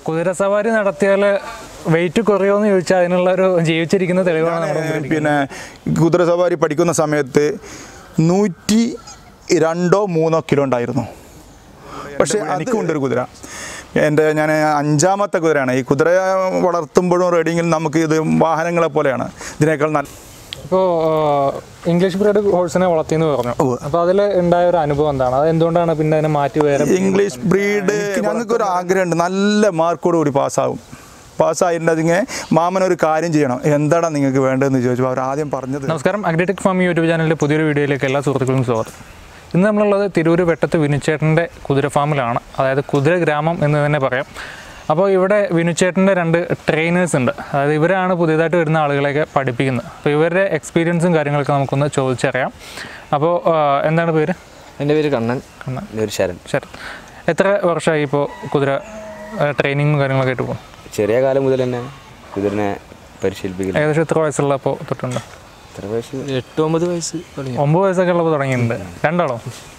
കുതിര സവാരി നടത്തിയാൽ വെയിറ്റ് കുറയുമെന്ന് ചോദിച്ചാൽ അതിനുള്ള ഒരു ജീവിച്ചിരിക്കുന്ന തെളിവാണ് നമ്മുടെ മുമ്പിൽ പിന്നെ കുതിര സവാരി പഠിക്കുന്ന സമയത്ത് നൂറ്റി രണ്ടോ മൂന്നോ കിലോ ഉണ്ടായിരുന്നു പക്ഷേ എനിക്കുണ്ടൊരു കുതിര എൻ്റെ ഞാൻ അഞ്ചാമത്തെ കുതിരയാണ് ഈ കുതിര വളർത്തുമ്പോഴും റൈഡിങ്ങിൽ നമുക്ക് ഇത് വാഹനങ്ങളെ പോലെയാണ് ഇതിനേക്കാൾ നല്ല ഇപ്പോൾ ഇംഗ്ലീഷ് ബ്രീഡ് ഹോഴ്സിനെ വളർത്തിയെന്ന് പറഞ്ഞു ഉവ്വ്. അപ്പോൾ അതിൽ ഉണ്ടായ ഒരു അനുഭവം എന്താണ് അത് എന്തുകൊണ്ടാണ് പിന്നെ അതിനെ മാറ്റി വേറെ ഇംഗ്ലീഷ് ബ്രീഡ് ഞങ്ങൾക്കൊരു ആഗ്രഹമുണ്ട് നല്ല മാർക്കോട് കൂടി പാസ്സാവും പാസ്സായിട്ടുണ്ടെങ്കിൽ മാമൻ ഒരു കാര്യം ചെയ്യണം എന്താടാ നിങ്ങൾക്ക് വേണ്ടതെന്ന് ചോദിച്ചപ്പോൾ അവർ ആദ്യം പറഞ്ഞത് നമസ്കാരം അഗ്രിടെക് ഫാം യൂട്യൂബ് ചാനലിൻ്റെ പുതിയൊരു വീഡിയോയിലേക്ക് എല്ലാ സുഹൃത്തുക്കളും സ്വാഗതം ഇന്ന് നമ്മളുള്ളത് തിരൂർ വെട്ടത്ത് വിനുച്ചേട്ടൻ്റെ കുതിര ഫാമിലാണ് അതായത് കുതിര ഗ്രാമം എന്ന് തന്നെ പറയാം അപ്പോൾ ഇവിടെ വിനുച്ചേട്ടൻ്റെ രണ്ട് ട്രെയിനേഴ്സ് ഉണ്ട് അതായത് ഇവരാണ് പുതിയതായിട്ട് വരുന്ന ആളുകളെയൊക്കെ പഠിപ്പിക്കുന്നത് അപ്പോൾ ഇവരുടെ എക്സ്പീരിയൻസും കാര്യങ്ങളൊക്കെ നമുക്കൊന്ന് ചോദിച്ചറിയാം അപ്പോൾ ആ, എന്താണ് പേര് എൻ്റെ പേര് കണ്ണൻ കണ്ണൻ. എൻ്റെ പേര് ശരൺ ശരി എത്ര വർഷമായി ഇപ്പോൾ കുതിര ട്രെയിനിങ്ങും കാര്യങ്ങളൊക്കെ ആയിട്ട് പോകും ചെറിയ കാലം മുതൽ തന്നെ കുതിരനെ പരിശീലിപ്പിക്കുന്നു ഏകദേശം എത്ര വയസ്സുള്ളപ്പോൾ തൊട്ടുണ്ട് എത്ര വയസ്സ് എട്ട് ഒമ്പത് വയസ്സ് തുടങ്ങി ഒമ്പത് വയസ്സൊക്കെ ഉള്ളപ്പോൾ തുടങ്ങിയിട്ടുണ്ട് രണ്ടാളോ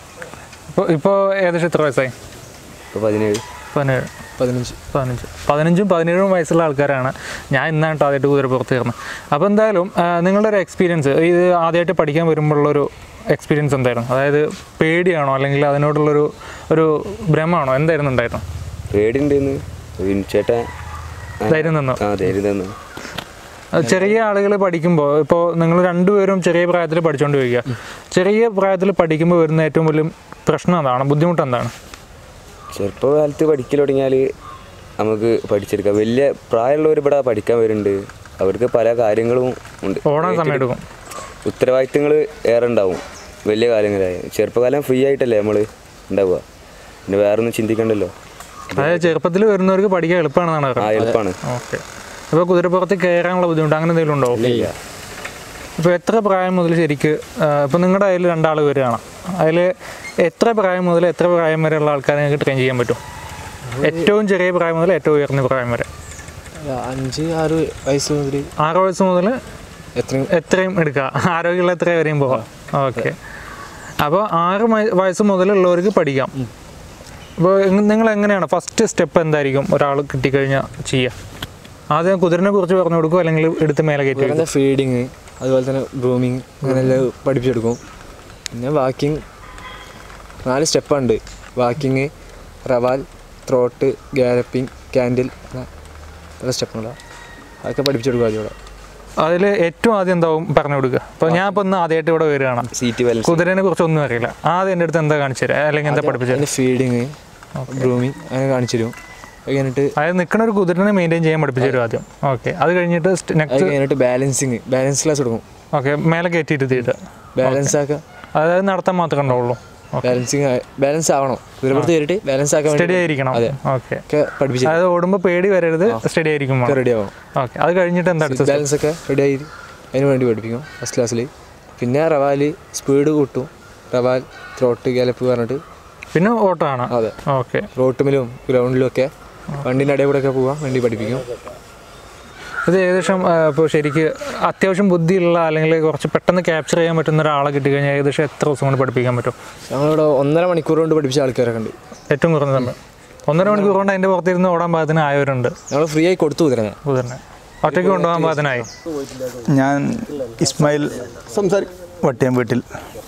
ഇപ്പോൾ ഇപ്പോൾ ഏകദേശം എത്ര വയസ്സായി ഇപ്പോൾ പതിനേഴ് പതിനേഴ് പതിനഞ്ച് പതിനഞ്ച് പതിനഞ്ചും പതിനേഴും വയസ്സുള്ള ആൾക്കാരാണ് ഞാൻ ഇന്നാണ് കേട്ടോ ആദ്യമായിട്ട് കുതിര പുറത്ത് കയറുന്നത് അപ്പോൾ എന്തായാലും ആ, നിങ്ങളുടെ ഒരു എക്സ്പീരിയൻസ് ഇത് ആദ്യമായിട്ട് പഠിക്കാൻ വരുമ്പോഴുള്ളൊരു എക്സ്പീരിയൻസ് എന്തായിരുന്നു അതായത് പേടിയാണോ അല്ലെങ്കിൽ അതിനോടുള്ളൊരു ഒരു ഭ്രമമാണോ എന്തായിരുന്നു ഉണ്ടായിരുന്നു പേടിയുണ്ടെന്ന് വിൻചേട്ടൻ ധൈര്യം നിന്നോ ആ ധൈര്യം തന്നു അത് ചെറിയ ആളുകൾ പഠിക്കുമ്പോൾ ഇപ്പോൾ നിങ്ങൾ രണ്ടുപേരും ചെറിയ പ്രായത്തിൽ പഠിച്ചുകൊണ്ട് വരിക ചെറിയ പ്രായത്തിൽ പഠിക്കുമ്പോൾ വരുന്ന ഏറ്റവും വലിയ പ്രശ്നം എന്താണ് ബുദ്ധിമുട്ട് എന്താണ് ചെറുപ്പ കാലത്ത് പഠിക്കൽ തുടങ്ങിയാൽ നമുക്ക് പഠിച്ചെടുക്കാം വലിയ പ്രായമുള്ളവർ ഇവിടെ പഠിക്കാൻ വരുന്നുണ്ട് അവർക്ക് പല കാര്യങ്ങളും ഉണ്ട് ഓടാൻ സമയം എടുക്കും ഉത്തരവാദിത്തങ്ങൾ ഏറെ ഉണ്ടാവും വലിയ കാര്യങ്ങളായി ചെറുപ്പകാലം ഫ്രീ ആയിട്ടല്ലേ നമ്മൾ ഉണ്ടാവുക പിന്നെ വേറെ ഒന്നും ചിന്തിക്കണ്ടല്ലോ അതായത് ചെറുപ്പത്തിൽ വരുന്നവർക്ക് പഠിക്കാൻ എളുപ്പമാണെന്നാണ് ആ പറയുന്നത് എളുപ്പമാണ് ഓക്കെ അപ്പോൾ കുതിരപ്പുറത്ത് കയറാനുള്ള ബുദ്ധിമുട്ട് അങ്ങനെ എന്തെങ്കിലും ഉണ്ടോ ഇല്ല ഇപ്പോൾ എത്ര പ്രായം മുതൽ ശരിക്ക് ഇപ്പോൾ നിങ്ങളുടെ അതിൽ രണ്ടാൾ വരികയാണ് അതിൽ എത്ര പ്രായം മുതൽ എത്ര പ്രായം വരെയുള്ള ആൾക്കാരെ നിങ്ങൾക്ക് ട്രെയിൻ ചെയ്യാൻ പറ്റും ഏറ്റവും ചെറിയ പ്രായം മുതൽ ഏറ്റവും ഉയർന്ന പ്രായം വരെ അഞ്ച് ആറ് വയസ്സ് മുതൽ ആറ് വയസ്സ് മുതൽ എത്രയും എത്രയും എടുക്കുക ആരോഗ്യമുള്ള എത്ര വരെയും പോവാം ഓക്കെ അപ്പോൾ ആറ് മയ- വയസ്സ് മുതലുള്ളവർക്ക് പഠിക്കാം അപ്പോൾ നിങ്ങൾ എങ്ങനെയാണ് ഫസ്റ്റ് സ്റ്റെപ്പ് എന്തായിരിക്കും ഒരാൾ കിട്ടിക്കഴിഞ്ഞാൽ ചെയ്യുക ആദ്യം കുതിരനെ കുറിച്ച് പറഞ്ഞു കൊടുക്കും അല്ലെങ്കിൽ എടുത്ത് മേലെ കയറ്റി വെക്കും? അങ്ങനെ ഫീഡിങ് അതുപോലെ തന്നെ ഗ്രൂമിങ് അങ്ങനെയെല്ലാം പഠിപ്പിച്ചെടുക്കും പിന്നെ വാക്കിംഗ് നാല് സ്റ്റെപ്പുണ്ട് വാക്കിങ് റവാൽ ത്രോട്ട് ഗാലപ്പിംഗ് ക്യാൻഡിൽ പല സ്റ്റെപ്പുകളാണ് അതൊക്കെ പഠിപ്പിച്ചെടുക്കും ആദ്യം ഇവിടെ അതിൽ ഏറ്റവും ആദ്യം എന്താവും പറഞ്ഞു കൊടുക്കുക അപ്പോൾ ഞാൻ ഇപ്പോൾ ഇന്ന് ആദ്യമായിട്ട് ഇവിടെ വരികയാണ് സീറ്റ് ബാലൻസ് കുതിരനെ കുറിച്ച് ഒന്നും അറിയില്ല ആദ്യം എൻ്റെ അടുത്ത് എന്താ കാണിച്ചു തരാം അല്ലെങ്കിൽ എന്താ പഠിപ്പിച്ചു തരാം അതിന് ഫീഡിങ് ഗ്രൂമിങ് അങ്ങനെ കാണിച്ചു തരും അത് കഴിഞ്ഞിട്ട് അതായത് നിൽക്കുന്ന ഒരു കുതിരനെ മെയിൻറ്റെയിൻ ചെയ്യാൻ പഠിപ്പിച്ചു തരും ആദ്യം ഓക്കെ അത് കഴിഞ്ഞിട്ട് അത് നെക്സ്റ്റ് കഴിഞ്ഞിട്ട് ബാലൻസിങ് ബാലൻസ് ക്ലാസ് കൊടുക്കും ഓക്കെ മേലെ കയറ്റിയിരുത്തിയിട്ട് ബാലൻസ് ആക്കുക അതായത് നടത്താൻ മാത്രമേ ഉണ്ടാവുള്ളൂ ബാലൻസിങ് ബാലൻസ് ആവണം കുതിരപ്പുറത്ത് കയറിയിട്ട് ബാലൻസ് ആക്കാൻ സ്റ്റഡി വേണ്ടി ആയിരിക്കണം അതെ. ഓക്കെ ഒക്കെ പഠിപ്പിച്ചു അതായത് ഓടുമ്പോൾ പേടി വരരുത് സ്റ്റഡി ആയിരിക്കും റെഡി ആവും ഓക്കെ അത് കഴിഞ്ഞിട്ട് എന്താ അടുത്ത ബാലൻസ് ഒക്കെ റെഡി ആയി അതിന് വേണ്ടി പഠിപ്പിക്കും ഫസ്റ്റ് ക്ലാസ്സിൽ പിന്നെ റവാല് സ്പീഡ് കൂട്ടും റവാൽ ത്രോട്ട് ഗാലപ്പ് പറഞ്ഞിട്ട് പിന്നെ ഓട്ടമാണ് അതെ ഓക്കെ റോട്ടുമിലും ഗ്രൗണ്ടിലും ഒക്കെ വണ്ടിൻ്റെ ഇടയിൽ കൂടെ ഒക്കെ പോവാൻ വേണ്ടി പഠിപ്പിക്കും ഇത് ഏകദേശം ഇപ്പോൾ ശരിക്ക് അത്യാവശ്യം ബുദ്ധിയുള്ള അല്ലെങ്കിൽ കുറച്ച് പെട്ടെന്ന് ക്യാപ്ചർ ചെയ്യാൻ പറ്റുന്ന ഒരാളെ കിട്ടിക്കഴിഞ്ഞാൽ ഏകദേശം എത്ര ദിവസം കൊണ്ട് പഠിപ്പിക്കാൻ പറ്റും ഞങ്ങളിവിടെ ഒന്നര മണിക്കൂർ കൊണ്ട് പഠിപ്പിച്ച ആൾക്കാരൊക്കെ ഉണ്ട് ഏറ്റവും കുറഞ്ഞ സമയം ഒന്നര മണിക്കൂർ കൊണ്ട് അതിൻ്റെ പുറത്തിരുന്ന് ഓടാൻ പാകത്തിന് ആയവരുണ്ട് ഞങ്ങൾ ഫ്രീ ആയി കൊടുത്തു കുതിരനെ കുതിരനെ ഒറ്റയ്ക്ക് കൊണ്ടുപോകാൻ പാകത്തിനായി ഞാൻ ഇസ്മായിൽ സംസാരി വട്ടിയം വീട്ടിൽ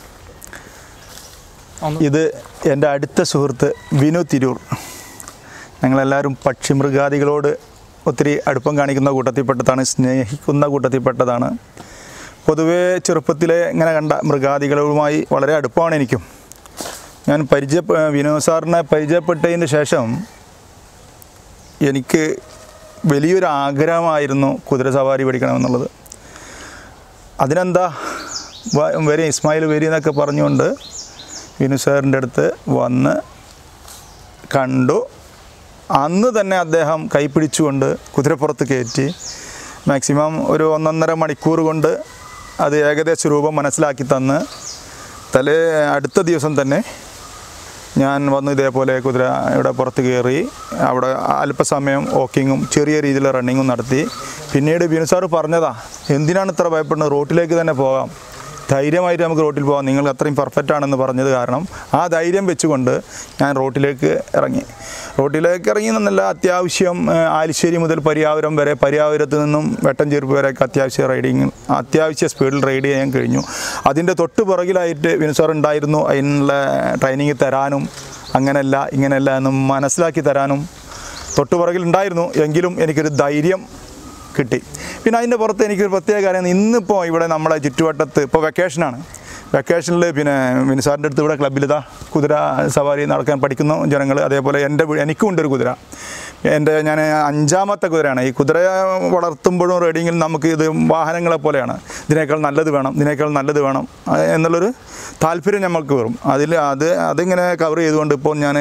ഇത് എൻ്റെ അടുത്ത സുഹൃത്ത് വിനു തിരൂർ ഞങ്ങളെല്ലാവരും പക്ഷിമൃഗാദികളോട് ഒത്തിരി അടുപ്പം കാണിക്കുന്ന കൂട്ടത്തിൽപ്പെട്ടതാണ് സ്നേഹിക്കുന്ന കൂട്ടത്തിൽപ്പെട്ടതാണ് പൊതുവേ ചെറുപ്പത്തിലെ ഇങ്ങനെ കണ്ട മൃഗാദികളുമായി വളരെ അടുപ്പമാണ് എനിക്കും ഞാൻ പരിചയ വിനു സാറിനെ പരിചയപ്പെട്ടതിന് ശേഷം എനിക്ക് വലിയൊരു ആഗ്രഹമായിരുന്നു കുതിര സവാരി പഠിക്കണമെന്നുള്ളത് അതിനെന്താ വ- വരി ഇസ്മായിൽ വരി എന്നൊക്കെ പറഞ്ഞുകൊണ്ട് വിനു സാറിൻ്റെ അടുത്ത് വന്ന് കണ്ടു അന്ന് തന്നെ അദ്ദേഹം കൈപ്പിടിച്ചുകൊണ്ട് കുതിരപ്പുറത്ത് കയറ്റി മാക്സിമം ഒരു ഒന്നൊന്നര മണിക്കൂർ കൊണ്ട് അത് ഏകദേശ രൂപം മനസ്സിലാക്കി തന്ന് തലേ അടുത്ത ദിവസം തന്നെ ഞാൻ വന്ന് ഇതേപോലെ കുതിരയുടെ പുറത്ത് കയറി അവിടെ അല്പസമയം വാക്കിങ്ങും ചെറിയ രീതിയിൽ റണ്ണിങ്ങും നടത്തി പിന്നീട് ബിനു സാറ് പറഞ്ഞതാ എന്തിനാണ് ഇത്ര ഭയപ്പെടുന്നത് റോട്ടിലേക്ക് തന്നെ പോകാം ധൈര്യമായിട്ട് നമുക്ക് റോട്ടിൽ പോകാം നിങ്ങൾ അത്രയും പെർഫെക്റ്റ് ആണെന്ന് പറഞ്ഞത് കാരണം ആ ധൈര്യം വെച്ചുകൊണ്ട് ഞാൻ റോട്ടിലേക്ക് ഇറങ്ങി റോട്ടിലേക്ക് ഇറങ്ങി എന്നല്ല അത്യാവശ്യം ആ, ആലിശ്ശേരി മുതൽ പരിയാപുരം വരെ പരിയാപുരത്ത് നിന്നും വെട്ടഞ്ചേർപ്പ് വരെയൊക്കെ അത്യാവശ്യം റൈഡിങ് അത്യാവശ്യ സ്പീഡിൽ റൈഡ് ചെയ്യാൻ കഴിഞ്ഞു അതിൻ്റെ തൊട്ട് പുറകിലായിട്ട് വിനു സാർ ഉണ്ടായിരുന്നു അതിനുള്ള ട്രെയിനിങ് തരാനും അങ്ങനെയല്ല ഇങ്ങനെയല്ല എന്ന് മനസ്സിലാക്കി തരാനും തൊട്ട് പുറകിൽ ഉണ്ടായിരുന്നു എങ്കിലും എനിക്കൊരു ധൈര്യം കിട്ടി പിന്നെ അതിൻ്റെ പുറത്ത് എനിക്കൊരു പ്രത്യേക കാര്യം ഇന്നിപ്പോൾ ഇവിടെ നമ്മളെ ചുറ്റുവട്ടത്ത് ഇപ്പോൾ വെക്കേഷനാണ് വെക്കേഷനിൽ പിന്നെ മിനിസാറിൻ്റെ അടുത്ത് ഇവിടെ ക്ലബ്ബിൽ ഇതാ കുതിര സവാരി നടക്കാൻ പഠിക്കുന്നു ജനങ്ങൾ അതേപോലെ എൻ്റെ വീ- എനിക്കും ഉണ്ടൊരു കുതിര എൻ്റെ ഞാൻ അഞ്ചാമത്തെ കുതിരയാണ് ഈ കുതിര വളർത്തുമ്പോഴും റൈഡിങ്ങിൽ നമുക്ക് ഇത് വാഹനങ്ങളെ പോലെയാണ് ഇതിനേക്കാൾ നല്ലത് വേണം ഇതിനേക്കാൾ നല്ലത് വേണം ആ, എന്നുള്ളൊരു താല്പര്യം നമുക്ക് വരും അതിൽ അത് അതിങ്ങനെ കവർ ചെയ്തുകൊണ്ട് ഇപ്പോൾ ഞാൻ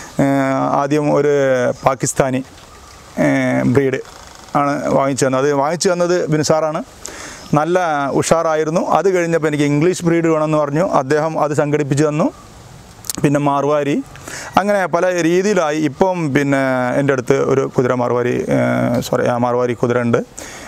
ആദ്യം ഒരു പാകിസ്ഥാനി ബ്രീഡ് ആണ് വാങ്ങിച്ചു തന്നത് അത് വാങ്ങിച്ചു തന്നത് ബിൻസാറാണ് നല്ല ഉഷാറായിരുന്നു അത് കഴിഞ്ഞപ്പോൾ എനിക്ക് ഇംഗ്ലീഷ് ബ്രീഡ് വേണമെന്ന് പറഞ്ഞു അദ്ദേഹം അത് സംഘടിപ്പിച്ച് തന്നു പിന്നെ മാർവാരി അങ്ങനെ പല രീതിയിലായി ഇപ്പം പിന്നെ എൻ്റെ അടുത്ത് ഒരു കുതിര മാർവാരി സോറി മാർവാരി കുതിര ഉണ്ട്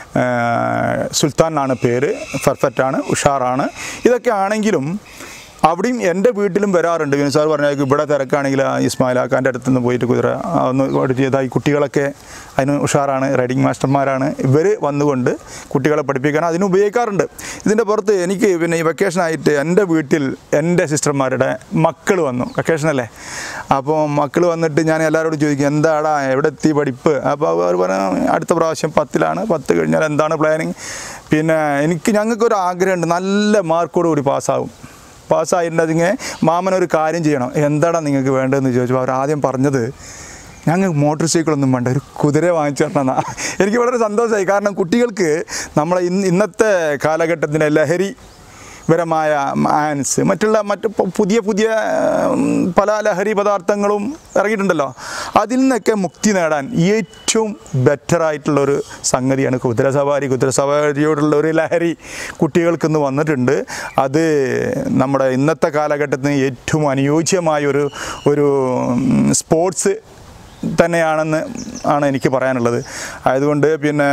സുൽത്താൻ എന്നാണ് പേര് പെർഫെക്റ്റ് ആണ് ഉഷാറാണ് ഇതൊക്കെ ആണെങ്കിലും അവിടെയും എൻ്റെ വീട്ടിലും വരാറുണ്ട് വിനു സാർ പറഞ്ഞാൽ ഇവിടെ തിരക്കാണെങ്കിൽ ആ ഇസ്മായിൽ ആക്കാൻ്റെ അടുത്ത് നിന്ന് പോയിട്ട് കുതിര ആ ഒന്ന് പഠിച്ച് ചെയ്താൽ ഈ കുട്ടികളൊക്കെ അതിന് ഉഷാറാണ് റൈഡിങ് മാസ്റ്റർമാരാണ് ഇവർ വന്നുകൊണ്ട് കുട്ടികളെ പഠിപ്പിക്കാൻ അതിന് ഉപയോഗിക്കാറുണ്ട് ഇതിൻ്റെ പുറത്ത് എനിക്ക് പിന്നെ ഈ വെക്കേഷനായിട്ട് എൻ്റെ വീട്ടിൽ എൻ്റെ സിസ്റ്റർമാരുടെ മക്കൾ വന്നു വെക്കേഷനല്ലേ അപ്പോൾ മക്കൾ വന്നിട്ട് ഞാൻ എല്ലാവരോടും ചോദിക്കും എന്താടാ എവിടെ എത്തി പഠിപ്പ് അപ്പോൾ അവർ പറഞ്ഞു അടുത്ത പ്രാവശ്യം പത്തിലാണ് പത്ത് കഴിഞ്ഞാൽ എന്താണ് പ്ലാനിങ് പിന്നെ എനിക്ക് ഞങ്ങൾക്കൊരു ആഗ്രഹമുണ്ട് നല്ല മാർക്കോട് കൂടി പാസ്സാവും പാസ്സായിട്ടുണ്ടെങ്കിൽ മാമൻ ഒരു കാര്യം ചെയ്യണം എന്താടാ നിങ്ങൾക്ക് വേണ്ടതെന്ന് ചോദിച്ചപ്പോൾ അവർ ആദ്യം പറഞ്ഞത് ഞങ്ങൾക്ക് മോട്ടോർ സൈക്കിളൊന്നും വേണ്ട ഒരു കുതിര വാങ്ങിച്ചു തരണമെന്നാ എനിക്ക് വളരെ സന്തോഷമായി കാരണം കുട്ടികൾക്ക് നമ്മളെ ഇന്ന് ഇന്നത്തെ കാലഘട്ടത്തിൻ്റെ ലഹരി പരമായ ആൻസ് മറ്റുള്ള മറ്റ് പ- പുതിയ പുതിയ ഉം, പല ലഹരി പദാർത്ഥങ്ങളും ഇറങ്ങിയിട്ടുണ്ടല്ലോ അതിൽ നിന്നൊക്കെ മുക്തി നേടാൻ ഏറ്റവും ബെറ്റർ ആയിട്ടുള്ള ഒരു സംഗതിയാണ് കുതിര സവാരി കുതിര സവാരിയോടുള്ള ഒരു ലഹരി കുട്ടികൾക്കിന്ന് വന്നിട്ടുണ്ട് അത് നമ്മുടെ ഇന്നത്തെ കാലഘട്ടത്തിന് ഏറ്റവും അനുയോജ്യമായ ഒരു ഒരു ഉം, സ്പോർട്സ് തന്നെയാണെന്ന് ആണ് എനിക്ക് പറയാനുള്ളത് ആയതുകൊണ്ട് പിന്നെ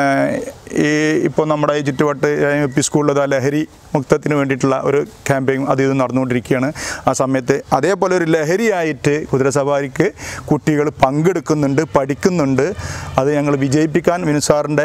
ഈ ഇപ്പോൾ നമ്മുടെ ഈ ചുറ്റുവട്ട് യു പി സ്കൂളിൽ ലഹരി മുക്തത്തിന് വേണ്ടിയിട്ടുള്ള ഒരു ക്യാമ്പയിൻ അത് ഇത് നടന്നുകൊണ്ടിരിക്കുകയാണ് ആ സമയത്ത് അതേപോലെ ഒരു ലഹരിയായിട്ട് കുതിരസവാരിക്ക് കുട്ടികൾ പങ്കെടുക്കുന്നുണ്ട് പഠിക്കുന്നുണ്ട് അത് ഞങ്ങൾ വിജയിപ്പിക്കാൻ മിനുസാറിൻ്റെ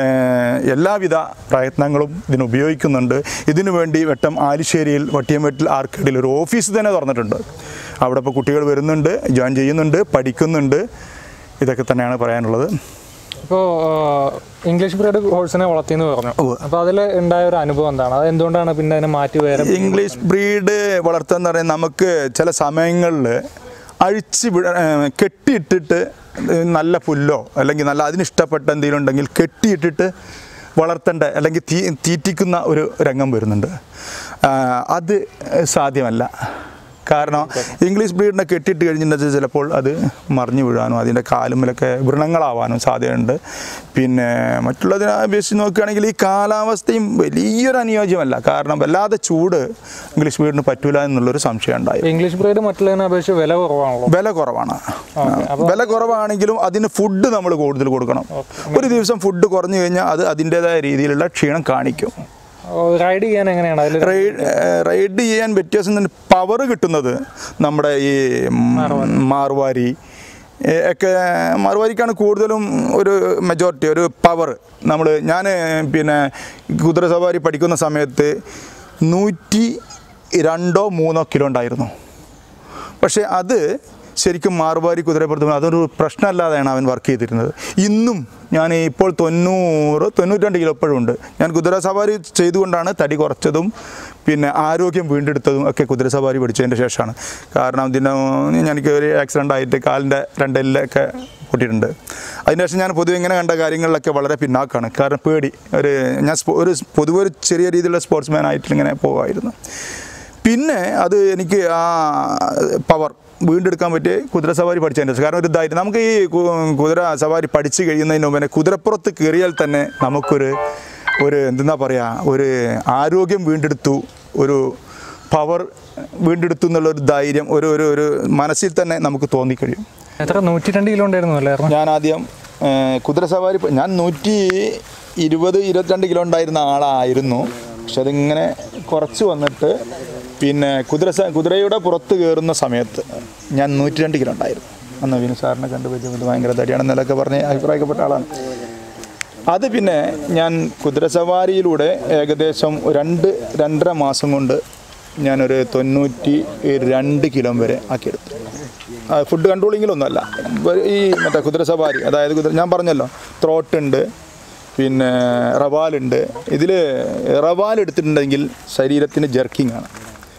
എല്ലാവിധ പ്രയത്നങ്ങളും ഇതിന് ഉപയോഗിക്കുന്നുണ്ട് ഇതിനു വേണ്ടി വെട്ടം ആലിശ്ശേരിയിൽ വട്ടിയംവെട്ടിൽ ആർക്കേഡിൽ ഒരു ഓഫീസ് തന്നെ തുറന്നിട്ടുണ്ട് അവിടെ ഇപ്പോൾ കുട്ടികൾ വരുന്നുണ്ട് ജോയിൻ ചെയ്യുന്നുണ്ട് പഠിക്കുന്നുണ്ട് ഇതൊക്കെ തന്നെയാണ് പറയാനുള്ളത് ഇപ്പോൾ ഇംഗ്ലീഷ് ബ്രീഡ് ഹോഴ്സിനെ വളർത്തിയെന്ന് പറഞ്ഞു ഉവ്വ്. അപ്പോൾ അതിൽ ഉണ്ടായ ഒരു അനുഭവം എന്താണ് അത് എന്തുകൊണ്ടാണ് പിന്നെ അതിനെ മാറ്റി വേറെ ഇംഗ്ലീഷ് ബ്രീഡ് വളർത്തുക എന്ന് പറയുന്നത് നമുക്ക് ചില സമയങ്ങളിൽ അഴിച്ച് വിട ഏഹ് കെട്ടിയിട്ടിട്ട് നല്ല പുല്ലോ അല്ലെങ്കിൽ നല്ല അതിനിഷ്ടപ്പെട്ട എന്തെങ്കിലും ഉണ്ടെങ്കിൽ കെട്ടിയിട്ടിട്ട് വളർത്തേണ്ട അല്ലെങ്കിൽ തീ തീറ്റിക്കുന്ന ഒരു രംഗം വരുന്നുണ്ട് ആ, അത് സാധ്യമല്ല കാരണം ഇംഗ്ലീഷ് ബ്രീഡിനെ കെട്ടിയിട്ട് കഴിഞ്ഞിട്ടുണ്ടെങ്കിൽ ചിലപ്പോൾ അത് മറിഞ്ഞു വീഴാനും അതിൻ്റെ കാലുമ്മിലൊക്കെ വ്രണങ്ങളാവാനും സാധ്യതയുണ്ട് പിന്നെ മറ്റുള്ളതിനെ അപേക്ഷിച്ച് നോക്കുകയാണെങ്കിൽ ഈ കാലാവസ്ഥയും വലിയൊരു അനുയോജ്യമല്ല കാരണം വല്ലാതെ ചൂട് ഇംഗ്ലീഷ് ബ്രീഡിന് പറ്റൂല എന്നുള്ളൊരു സംശയം ഉണ്ടായി ഇംഗ്ലീഷ് ബ്രീഡ് മറ്റുള്ളതിനെ അപേക്ഷിച്ച് വില കുറവാണല്ലോ വില കുറവാണ് വില കുറവാണെങ്കിലും അതിന് ഫുഡ് നമ്മൾ കൂടുതൽ കൊടുക്കണം ഒരു ദിവസം ഫുഡ് കുറഞ്ഞു കഴിഞ്ഞാൽ അത് അതിൻ്റെതായ രീതിയിലുള്ള ക്ഷീണം കാണിക്കും റൈഡ് ചെയ്യാൻ എങ്ങനെയാണ് അതിൽ റൈഡ് ഏഹ് റൈഡ് ചെയ്യാൻ വ്യത്യാസം തന്നെ പവർ കിട്ടുന്നത് നമ്മുടെ ഈ ഉം, മാർവാരി ഏഹ് ഒക്കെ മാർവാരിക്കാണ് കൂടുതലും ഒരു മെജോറിറ്റി ഒരു പവർ നമ്മൾ ഞാൻ പിന്നെ കുതിര സവാരി പഠിക്കുന്ന സമയത്ത് നൂറ്റി രണ്ടോ മൂന്നോ കിലോ ഉണ്ടായിരുന്നു പക്ഷേ അത് ശരിക്കും മാർവാരി കുതിരപ്പുറത്ത് അതൊരു പ്രശ്നമല്ലാതെയാണ് അവൻ വർക്ക് ചെയ്തിരുന്നത് ഇന്നും ഞാൻ ഇപ്പോൾ തൊണ്ണൂറ് തൊണ്ണൂറ്റിരണ്ട് കിലോ ഇപ്പോഴും ഉണ്ട് ഞാൻ കുതിര സവാരി ചെയ്തുകൊണ്ടാണ് തടി കുറച്ചതും പിന്നെ ആരോഗ്യം വീണ്ടെടുത്തതും ഒക്കെ കുതിര സവാരി പഠിച്ചതിൻ്റെ ശേഷമാണ് കാരണം ഇതിന് എനിക്ക് ഒരു ആക്സിഡൻ്റ് ആയിട്ട് കാലിൻ്റെ രണ്ടെല്ലൊക്കെ പൊട്ടിയിട്ടുണ്ട് അതിനുശേഷം ഞാൻ പൊതുവെ ഇങ്ങനെ കണ്ട കാര്യങ്ങളിലൊക്കെ വളരെ പിന്നാക്കാണ് കാരണം പേടി ഒരു ഞാൻ സ്പോ- ഒരു പൊതുവെ ഒരു ചെറിയ രീതിയിലുള്ള സ്പോർട്സ്മാൻ ആയിട്ട് ഇങ്ങനെ പോകുമായിരുന്നു പിന്നെ അത് എനിക്ക് ആ പവർ വീണ്ടെടുക്കാൻ പറ്റിയ കുതിര സവാരി പഠിച്ചതിൻ്റെ ശേഷം. കാരണം ഒരു ധൈര്യം നമുക്ക് ഈ കു- കുതിര സവാരി പഠിച്ചു കഴിയുന്നതിന് മുമ്പേ കുതിരപ്പുറത്ത് കയറിയാൽ തന്നെ നമുക്കൊരു ഒരു എന്തെന്നാ പറയുക ഒരു ആരോഗ്യം വീണ്ടെടുത്തു ഒരു പവർ വീണ്ടെടുത്തു എന്നുള്ള ഒരു ധൈര്യം ഒരു ഒരു ഒരു മനസ്സിൽ തന്നെ നമുക്ക് തോന്നിക്കഴിയും എത്ര നൂറ്റി രണ്ട് കിലോ ഉണ്ടായിരുന്നു അല്ലായിരുന്നു ഞാൻ ആദ്യം ഏഹ്, കുതിര സവാരി പ- ഞാൻ നൂറ്റി ഇരുപത് ഇരുപത്തിരണ്ട് കിലോ ഉണ്ടായിരുന്ന ആളായിരുന്നു പക്ഷെ അതിങ്ങനെ കുറച്ച് വന്നിട്ട് പിന്നെ കുതിര സ- കുതിരയുടെ പുറത്ത് കയറുന്ന സമയത്ത് ഞാൻ നൂറ്റി രണ്ട് കിലോ ഉണ്ടായിരുന്നു അന്ന് വിനു സാറിനെ കണ്ടു പറ്റിയത് ഭയങ്കര തടിയാണെന്നൊക്കെ പറഞ്ഞ് അഭിപ്രായപ്പെട്ട ആളാണ് അത് പിന്നെ ഞാൻ കുതിരസവാരിയിലൂടെ ഏകദേശം രണ്ട് രണ്ടര മാസം കൊണ്ട് ഞാനൊരു തൊണ്ണൂറ്റി രണ്ട് കിലോ വരെ ആക്കിയെടുത്തു ആ, ഫുഡ് കൺട്രോളിങ്ങിലൊന്നുമല്ല വെ- ഈ മറ്റേ കുതിരസവാരി അതായത് കുതിര ഞാൻ പറഞ്ഞല്ലോ ത്രോട്ടുണ്ട് പിന്നെ റവാലുണ്ട് ഇതിൽ റവാൽ എടുത്തിട്ടുണ്ടെങ്കിൽ ശരീരത്തിന് ജർക്കിംഗ് ആണ്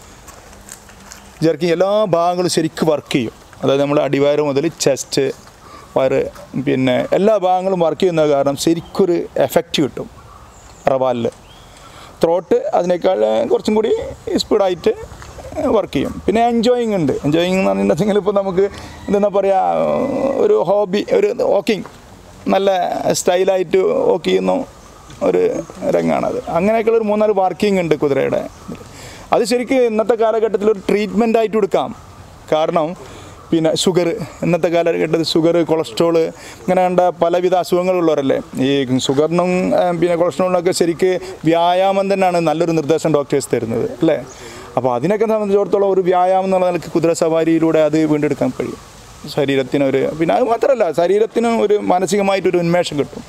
ജർക്കിങ് എല്ലാ ഭാഗങ്ങളും ശരിക്കും വർക്ക് ചെയ്യും അതായത് നമ്മൾ അടിവയറ് മുതൽ ചെസ്റ്റ് വയറ് പിന്നെ എല്ലാ ഭാഗങ്ങളും വർക്ക് ചെയ്യുന്ന കാരണം ശരിക്കൊരു എഫക്റ്റ് കിട്ടും റവാലിൽ ത്രോട്ട് അതിനേക്കാൾ കുറച്ചും കൂടി സ്പീഡായിട്ട് വർക്ക് ചെയ്യും പിന്നെ എൻജോയിങ് ഉണ്ട് എൻജോയിങ് എന്ന് പറഞ്ഞിട്ടുണ്ടെങ്കിൽ ഇപ്പോൾ നമുക്ക് എന്താ പറയുക ഒരു ഹോബി ഒരു വാക്കിംഗ് നല്ല സ്റ്റൈലായിട്ട് വർക്ക് ചെയ്യുന്ന ഒരു രംഗമാണത് അങ്ങനെയൊക്കെയുള്ള ഒരു മൂന്നാല് വർക്കിംഗ് ഉണ്ട് കുതിരയുടെ അത് ശരിക്കും ഇന്നത്തെ കാലഘട്ടത്തിൽ ഒരു ട്രീറ്റ്മെൻ്റ് ആയിട്ട് എടുക്കാം കാരണം പിന്നെ ഷുഗർ ഇന്നത്തെ കാലഘട്ടത്തിൽ ഷുഗർ കൊളസ്ട്രോള് ഇങ്ങനെ കണ്ട പലവിധ അസുഖങ്ങളുള്ളവരല്ലേ ഈ ഷുഗറിനും ആ, പിന്നെ കൊളസ്ട്രോളിനൊക്കെ ശരിക്ക് വ്യായാമം തന്നെയാണ് നല്ലൊരു നിർദ്ദേശം ഡോക്ടേഴ്സ് തരുന്നത് അല്ലേ അപ്പോൾ അതിനൊക്കെ സംബന്ധിച്ചിടത്തോളം ഒരു വ്യായാമം എന്നുള്ള നിലക്ക് കുതിര സവാരിയിലൂടെ അത് വീണ്ടെടുക്കാൻ കഴിയും ശരീരത്തിനൊരു പിന്നെ അത് മാത്രമല്ല ശരീരത്തിന് ഒരു മാനസികമായിട്ടൊരു ഉന്മേഷം കിട്ടും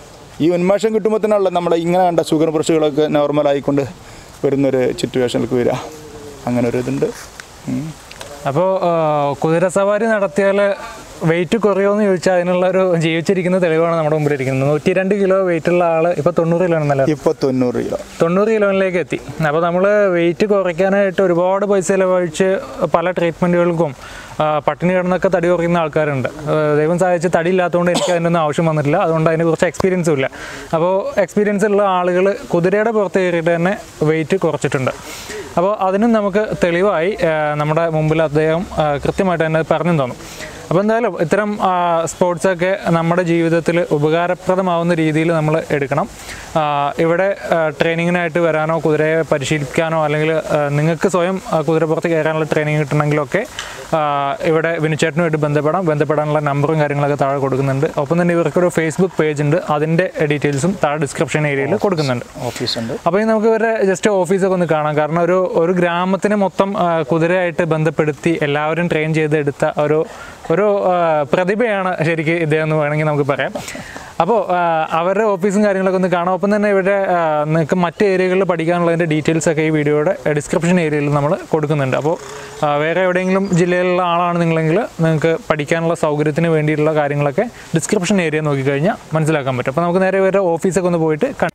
ഈ ഉന്മേഷം കിട്ടുമ്പോൾ തന്നെയുള്ള നമ്മുടെ ഇങ്ങനെ കണ്ട ഷുഗർ പ്രഷറുകളൊക്കെ നോർമലായിക്കൊണ്ട് വരുന്നൊരു സിറ്റുവേഷനിലേക്ക് വരിക അങ്ങനെ ഒരു ഇതുണ്ട് ഉം. അപ്പോൾ കുതിര സവാരി നടത്തിയാൽ വെയിറ്റ് കുറയുമെന്ന് ചോദിച്ചാൽ അതിനുള്ള ഒരു ജീവിച്ചിരിക്കുന്ന തെളിവാണ് നമ്മുടെ മുമ്പിൽ ഇരിക്കുന്നത് നൂറ്റി രണ്ട് കിലോ വെയിറ്റ് ഉള്ള ആൾ ഇപ്പോൾ തൊണ്ണൂറ് കിലോ ആണെന്നല്ല ഇപ്പോൾ തൊണ്ണൂറ് കിലോ തൊണ്ണൂറ് കിലോയിലേക്ക് എത്തി അപ്പോൾ നമ്മൾ വെയിറ്റ് കുറയ്ക്കാനായിട്ട് ഒരുപാട് പൈസ ചിലവഴിച്ച് പല ട്രീറ്റ്മെൻറ്റുകൾക്കും ആ, പട്ടിണി കിടന്നൊക്കെ തടി കുറയുന്ന ആൾക്കാരുണ്ട് ആ, ദൈവം സഹായിച്ച് തടി ഇല്ലാത്തതുകൊണ്ട് എനിക്ക് അതിനൊന്നും ആവശ്യം വന്നിട്ടില്ല അതുകൊണ്ട് അതിന് കുറച്ച് എക്സ്പീരിയൻസും ഇല്ല അപ്പോൾ എക്സ്പീരിയൻസ് ഉള്ള ആളുകൾ കുതിരയുടെ പുറത്ത് കയറിയിട്ട് തന്നെ വെയിറ്റ് കുറച്ചിട്ടുണ്ട് അപ്പോൾ അതിനും നമുക്ക് തെളിവായി ആ, നമ്മുടെ മുമ്പിൽ അദ്ദേഹം ആ, കൃത്യമായിട്ട് തന്നെ പറഞ്ഞു തന്നു അപ്പോൾ എന്തായാലും ഇത്തരം ആ, സ്പോർട്സൊക്കെ നമ്മുടെ ജീവിതത്തിൽ ഉപകാരപ്രദമാവുന്ന രീതിയിൽ നമ്മൾ എടുക്കണം ആ, ഇവിടെ ആ, ട്രെയിനിങ്ങിനായിട്ട് വരാനോ കുതിരയെ പരിശീലിപ്പിക്കാനോ അല്ലെങ്കിൽ ആ, നിങ്ങൾക്ക് സ്വയം ആ, കുതിരപ്പുറത്ത് കയറാനുള്ള ട്രെയിനിങ് കിട്ടണമെങ്കിലൊക്കെ ആ, ഇവിടെ വിനുചേട്ടനുമായിട്ട് ബന്ധപ്പെടാം ബന്ധപ്പെടാനുള്ള നമ്പറും കാര്യങ്ങളൊക്കെ താഴെ കൊടുക്കുന്നുണ്ട് ഒപ്പം തന്നെ ഇവർക്കൊരു ഫേസ്ബുക്ക് പേജ് ഉണ്ട് അതിൻ്റെ ഡീറ്റെയിൽസും താഴെ ഡിസ്ക്രിപ്ഷൻ ഏരിയയിൽ കൊടുക്കുന്നുണ്ട് ഓഫീസുണ്ട് അപ്പോൾ ഇനി നമുക്ക് ഇവരുടെ ജസ്റ്റ് ഓഫീസൊക്കെ ഒന്ന് കാണാം കാരണം ഒരു ഒരു ഗ്രാമത്തിനെ മൊത്തം ആ, കുതിരയായിട്ട് ബന്ധപ്പെടുത്തി എല്ലാവരും ട്രെയിൻ ചെയ്തെടുത്ത ഒരു ഒരു ആ, പ്രതിഭയാണ് ശരിക്കും ഇദ്ദേഹം എന്ന് വേണമെങ്കിൽ നമുക്ക് പറയാം അപ്പോൾ ആ, അവരുടെ ഓഫീസും കാര്യങ്ങളൊക്കെ ഒന്ന് കാണാം ഒപ്പം തന്നെ ഇവിടെ ആ, നിങ്ങൾക്ക് മറ്റ് ഏരിയകളിൽ പഠിക്കാനുള്ളതിൻ്റെ ഡീറ്റെയിൽസ് ഒക്കെ ഈ വീഡിയോയുടെ ഡിസ്ക്രിപ്ഷൻ ഏരിയയിൽ നമ്മൾ കൊടുക്കുന്നുണ്ട് അപ്പോൾ ആ, വേറെ എവിടെയെങ്കിലും ജില്ലയിലുള്ള ആളാണ് നിങ്ങളെങ്കിൽ നിങ്ങൾക്ക് പഠിക്കാനുള്ള സൗകര്യത്തിന് വേണ്ടിയിട്ടുള്ള കാര്യങ്ങളൊക്കെ ഡിസ്ക്രിപ്ഷൻ ഏരിയ നോക്കിക്കഴിഞ്ഞാൽ മനസ്സിലാക്കാൻ പറ്റും അപ്പോൾ നമുക്ക് നേരെ ഇവരുടെ ഓഫീസൊക്കെ ഒന്ന് പോയിട്ട് കണ്ട്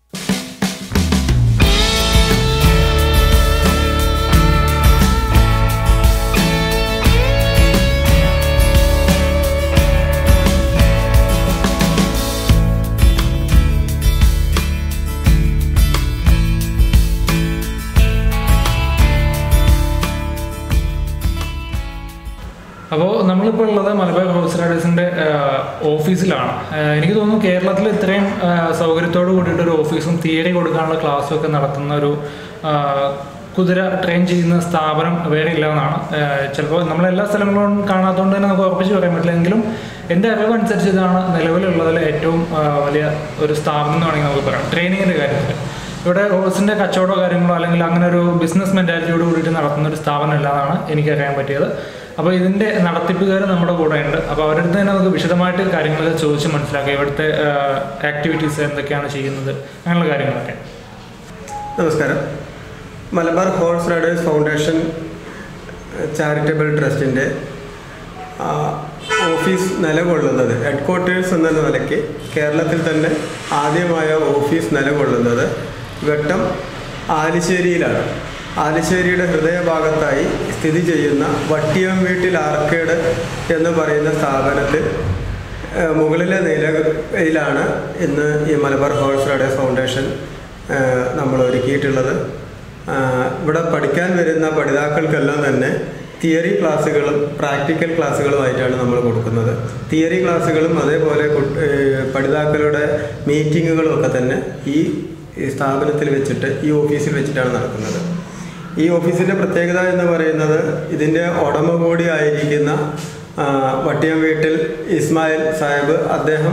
അപ്പോൾ നമ്മളിപ്പോൾ ഉള്ളത് മലബാർ ഹോഴ്സ് റൈഡേഴ്സിൻ്റെ ഓഫീസിലാണ് ആ, എനിക്ക് തോന്നുന്നു കേരളത്തിൽ ഇത്രയും ആ, സൗകര്യത്തോട് കൂടിയിട്ട് ഒരു ഓഫീസും തിയറി കൊടുക്കാനുള്ള ക്ലാസ്സും ഒക്കെ നടത്തുന്ന ഒരു ആ, കുതിര ട്രെയിൻ ചെയ്യുന്ന സ്ഥാപനം വേറെ ഇല്ല എന്നാണ് ചിലപ്പോൾ നമ്മളെല്ലാ സ്ഥലങ്ങളും കാണാത്തതുകൊണ്ട് തന്നെ നമുക്ക് ഉറപ്പിച്ച് പറയാൻ പറ്റില്ല എങ്കിലും എൻ്റെ അറിവ് അനുസരിച്ച് ഇതാണ് നിലവിലുള്ളതിൽ ഏറ്റവും ആ, വലിയ ഒരു സ്ഥാപനം എന്ന് വേണമെങ്കിൽ നമുക്ക് പറയാം ട്രെയിനിങ്ങിൻ്റെ കാര്യത്തിൽ ഇവിടെ ഹോഴ്സിൻ്റെ കച്ചവടമോ കാര്യങ്ങളോ അല്ലെങ്കിൽ അങ്ങനെ ഒരു ബിസിനസ് മെൻറ്റാലിറ്റിയോട് കൂടിയിട്ട് നടത്തുന്ന ഒരു സ്ഥാപനം അല്ലാതാണ് എനിക്കറിയാൻ പറ്റിയത് അപ്പോൾ ഇതിൻ്റെ നടത്തിപ്പുകാർ നമ്മുടെ കൂടെ ഉണ്ട് അപ്പോൾ അവരുടെ അടുത്ത് തന്നെ നമുക്ക് വിശദമായിട്ട് കാര്യങ്ങളൊക്കെ ചോദിച്ച് മനസ്സിലാക്കാം ഇവിടുത്തെ ആക്ടിവിറ്റീസ് എന്തൊക്കെയാണ് ചെയ്യുന്നത് അങ്ങനെയുള്ള കാര്യങ്ങളൊക്കെ നമസ്കാരം Malabar horse riders foundation charitable ട്രസ്റ്റിൻ്റെ ആ, ഓഫീസ് നിലകൊള്ളുന്നത് ഹെഡ് ക്വാർട്ടേഴ്സ് എന്ന നിലയ്ക്ക് കേരളത്തിൽ തന്നെ ആദ്യമായ ഓഫീസ് നിലകൊള്ളുന്നത് വെട്ടം ആലിശ്ശേരിയിലാണ് ആലിശ്ശേരിയുടെ ഹൃദയഭാഗത്തായി സ്ഥിതി ചെയ്യുന്ന വട്ടിയം വീട്ടിൽ ആർക്കേഡ് എന്ന് പറയുന്ന സ്ഥാപനത്തിൽ ഏഹ് മുകളിലെ നിലയിലാണ് ഇന്ന് ഈ മലബാർ ഹോഴ്സ് റൈഡേഴ്സ് ഫൗണ്ടേഷൻ ഏഹ് നമ്മൾ ഒരുക്കിയിട്ടുള്ളത് ആഹ് ഇവിടെ പഠിക്കാൻ വരുന്ന പഠിതാക്കൾക്കെല്ലാം തന്നെ തിയറി ക്ലാസ്സുകളും പ്രാക്ടിക്കൽ ക്ലാസ്സുകളുമായിട്ടാണ് നമ്മൾ കൊടുക്കുന്നത് തിയറി ക്ലാസ്സുകളും അതേപോലെ കു- ഏഹ് പഠിതാക്കളുടെ മീറ്റിങ്ങുകളും ഒക്കെ തന്നെ ഈ ഈ സ്ഥാപനത്തിൽ വെച്ചിട്ട് ഈ ഓഫീസിൽ വെച്ചിട്ടാണ് നടക്കുന്നത് ഈ ഓഫീസിൻ്റെ പ്രത്യേകത എന്ന് പറയുന്നത് ഇതിൻ്റെ ഉടമ കൂടി ആയിരിക്കുന്ന ആ, വട്ടിയം വീട്ടിൽ ഇസ്മായിൽ സാഹിബ് അദ്ദേഹം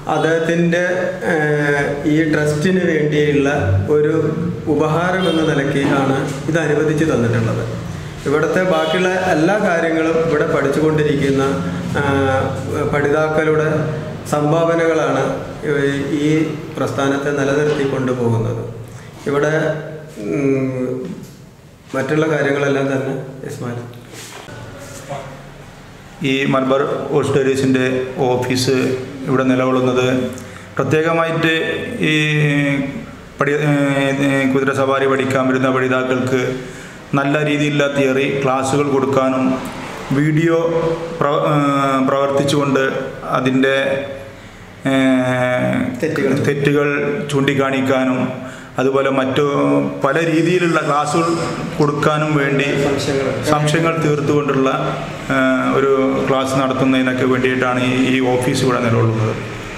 അദ്ദേഹത്തിൻ്റെ ഏഹ്, ഈ ട്രസ്റ്റിന് വേണ്ടിയുള്ള ഒരു ഉപഹാരം എന്ന നിലയ്ക്ക് ആണ് ഇത് അനുവദിച്ച് തന്നിട്ടുള്ളത് ഇവിടുത്തെ ബാക്കിയുള്ള എല്ലാ കാര്യങ്ങളും ഇവിടെ പഠിച്ചുകൊണ്ടിരിക്കുന്ന ആ, പഠിതാക്കളുടെ സംഭാവനകളാണ് ഈ- ഈ പ്രസ്ഥാനത്തെ നിലനിർത്തി കൊണ്ടുപോകുന്നത് ഇവിടെ ഉം, മറ്റുള്ള കാര്യങ്ങളെല്ലാം തന്നെ ഇസ്മായിൽ ഈ മലബാർ ഹോസ്റ്റേരീസിൻ്റെ ഓഫീസ് ഇവിടെ നിലകൊള്ളുന്നത് പ്രത്യേകമായിട്ട് ഈ പഠി ഏർ കുതിര സവാരി പഠിക്കാൻ വരുന്ന പഠിതാക്കൾക്ക് നല്ല രീതിയിലുള്ള തിയറി ക്ലാസ്സുകൾ കൊടുക്കാനും വീഡിയോ പ്ര ഏർ പ്രവർത്തിച്ചുകൊണ്ട് അതിൻ്റെ ഏർ തെറ്റുകൾ. തെറ്റുകൾ ചൂണ്ടിക്കാണിക്കാനും അതുപോലെ മറ്റു പല രീതിയിലുള്ള ക്ലാസ്സുകൾ കൊടുക്കാനും വേണ്ടി സംശയങ്ങൾ സംശയങ്ങൾ തീർത്തുകൊണ്ടുള്ള ആ, ഒരു ക്ലാസ് നടത്തുന്നതിനൊക്കെ വേണ്ടിയിട്ടാണ് ഈ ഈ ഓഫീസ് ഇവിടെ നിലകൊള്ളുന്നത്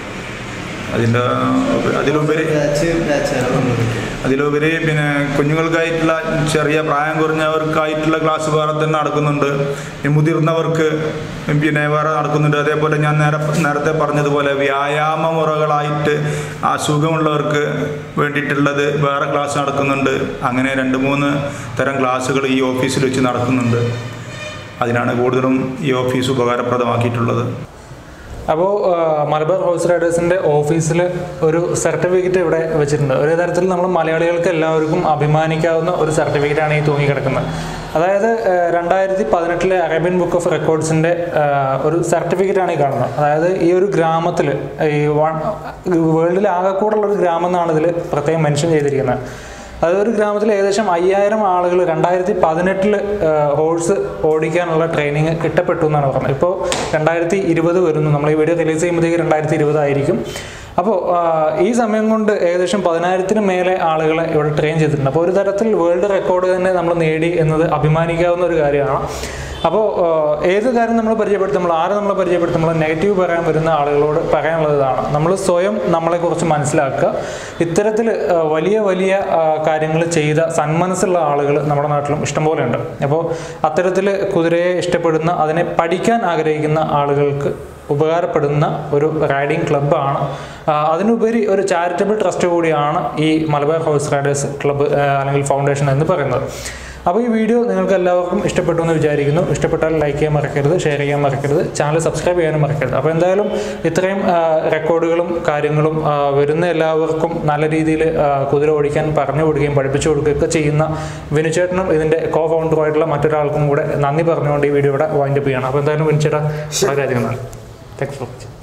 അതിൻ്റെ അതിലുപരി ബാച്ച് ബാച്ചാണ് നമ്മൾ അതിലുപരി പിന്നെ കുഞ്ഞുങ്ങൾക്കായിട്ടുള്ള ചെറിയ പ്രായം കുറഞ്ഞവർക്കായിട്ടുള്ള ക്ലാസ് വേറെ തന്നെ നടക്കുന്നുണ്ട് ഈ മുതിർന്നവർക്ക് പിന്നെ വേറെ നടക്കുന്നുണ്ട് അതേപോലെ ഞാൻ നേരെ നേരത്തെ പറഞ്ഞതുപോലെ വ്യായാമ മുറകളായിട്ട് അസുഖമുള്ളവർക്ക് വേണ്ടിയിട്ടുള്ളത് വേറെ ക്ലാസ് നടക്കുന്നുണ്ട് അങ്ങനെ രണ്ട് മൂന്ന് തരം ക്ലാസ്സുകൾ ഈ ഓഫീസിൽ വെച്ച് നടക്കുന്നുണ്ട് അതിനാണ് കൂടുതലും ഈ ഓഫീസ് ഉപകാരപ്രദമാക്കിയിട്ടുള്ളത് അപ്പോൾ മലബാർ ഹോഴ്സ് റൈഡേഴ്സിൻ്റെ ഓഫീസിൽ ഒരു സർട്ടിഫിക്കറ്റ് ഇവിടെ വെച്ചിട്ടുണ്ട് ഒരു തരത്തിൽ നമ്മൾ മലയാളികൾക്ക് എല്ലാവർക്കും അഭിമാനിക്കാവുന്ന ഒരു സർട്ടിഫിക്കറ്റാണ് ഈ തൂങ്ങിക്കിടക്കുന്നത് അതായത് രണ്ടായിരത്തി പതിനെട്ടിലെ അറേബ്യൻ ബുക്ക് ഓഫ് റെക്കോർഡ്സിൻ്റെ ഒരു സർട്ടിഫിക്കറ്റാണ് ഈ കാണുന്നത് അതായത് ഈ ഒരു ഗ്രാമത്തിൽ ഈ വൺ വേൾഡിൽ ആകെക്കൂടുള്ള ഒരു ഗ്രാമം എന്നാണ് ഇതിൽ പ്രത്യേകം മെൻഷൻ ചെയ്തിരിക്കുന്നത് അതായത് ഒരു ഗ്രാമത്തിൽ ഏകദേശം അയ്യായിരം ആളുകൾ രണ്ടായിരത്തി പതിനെട്ടിൽ ഹോഴ്സ് ഓടിക്കാനുള്ള ട്രെയിനിങ് കിട്ടപ്പെട്ടു എന്നാണ് പറഞ്ഞത് ഇപ്പോൾ രണ്ടായിരത്തി ഇരുപത് വരുന്നു നമ്മൾ ഈ വീഡിയോ റിലീസ് ചെയ്യുമ്പോഴത്തേക്ക് രണ്ടായിരത്തി ഇരുപതായിരിക്കും അപ്പോൾ ഈ സമയം കൊണ്ട് ഏകദേശം പതിനായിരത്തിന് മേലെ ആളുകളെ ഇവിടെ ട്രെയിൻ ചെയ്തിട്ടുണ്ട് അപ്പോൾ ഒരു തരത്തിൽ വേൾഡ് റെക്കോർഡ് തന്നെ നമ്മൾ നേടി എന്നത് അഭിമാനിക്കാവുന്ന ഒരു കാര്യമാണ് അപ്പോൾ ഏത് കാര്യം നമ്മൾ പരിചയപ്പെടുത്തും നമ്മൾ ആരെ നമ്മൾ പരിചയപ്പെടുത്തും നമ്മൾ നെഗറ്റീവ് പറയാൻ വരുന്ന ആളുകളോട് പറയാനുള്ളത് ഇതാണ് നമ്മൾ സ്വയം നമ്മളെക്കുറിച്ച് മനസ്സിലാക്കുക ഇത്തരത്തിൽ ആ, വലിയ വലിയ കാര്യങ്ങൾ ചെയ്ത സന്മനസ്സുള്ള ആളുകൾ നമ്മുടെ നാട്ടിലും ഇഷ്ടംപോലെ ഉണ്ട് അപ്പോൾ അത്തരത്തിൽ കുതിരയെ ഇഷ്ടപ്പെടുന്ന അതിനെ പഠിക്കാൻ ആഗ്രഹിക്കുന്ന ആളുകൾക്ക് ഉപകാരപ്പെടുന്ന ഒരു റൈഡിംഗ് ക്ലബ്ബാണ് അതിനുപരി ഒരു ചാരിറ്റബിൾ ട്രസ്റ്റ് കൂടിയാണ് ഈ മലബാർ ഹോഴ്സ് റൈഡേഴ്സ് ക്ലബ്ബ് അല്ലെങ്കിൽ ഫൗണ്ടേഷൻ എന്ന് പറയുന്നത് അപ്പോൾ ഈ വീഡിയോ നിങ്ങൾക്ക് എല്ലാവർക്കും ഇഷ്ടപ്പെട്ടു എന്ന് വിചാരിക്കുന്നു ഇഷ്ടപ്പെട്ടാൽ ലൈക്ക് ചെയ്യാൻ മറക്കരുത് ഷെയർ ചെയ്യാൻ മറക്കരുത് ചാനൽ സബ്സ്ക്രൈബ് ചെയ്യാനും മറക്കരുത് അപ്പോൾ എന്തായാലും ഇത്രയും ആ, റെക്കോർഡുകളും കാര്യങ്ങളും ആ, വരുന്ന എല്ലാവർക്കും നല്ല രീതിയിൽ ആ, കുതിര ഓടിക്കാൻ പറഞ്ഞു കൊടുക്കുകയും പഠിപ്പിച്ചു കൊടുക്കുകയൊക്കെ ചെയ്യുന്ന വിനുചേട്ടനും ഇതിൻ്റെ കോ ഫൗണ്ടറുമായിട്ടുള്ള മറ്റൊരാൾക്കും കൂടെ നന്ദി പറഞ്ഞുകൊണ്ട് ഈ വീഡിയോ ഇവിടെ വൈൻഡപ്പ് ചെയ്യണം അപ്പോൾ എന്തായാലും വിനുചേട്ടാ വളരെയധികം നന്ദി താങ്ക്സ് ഫോർ വാച്ചിങ്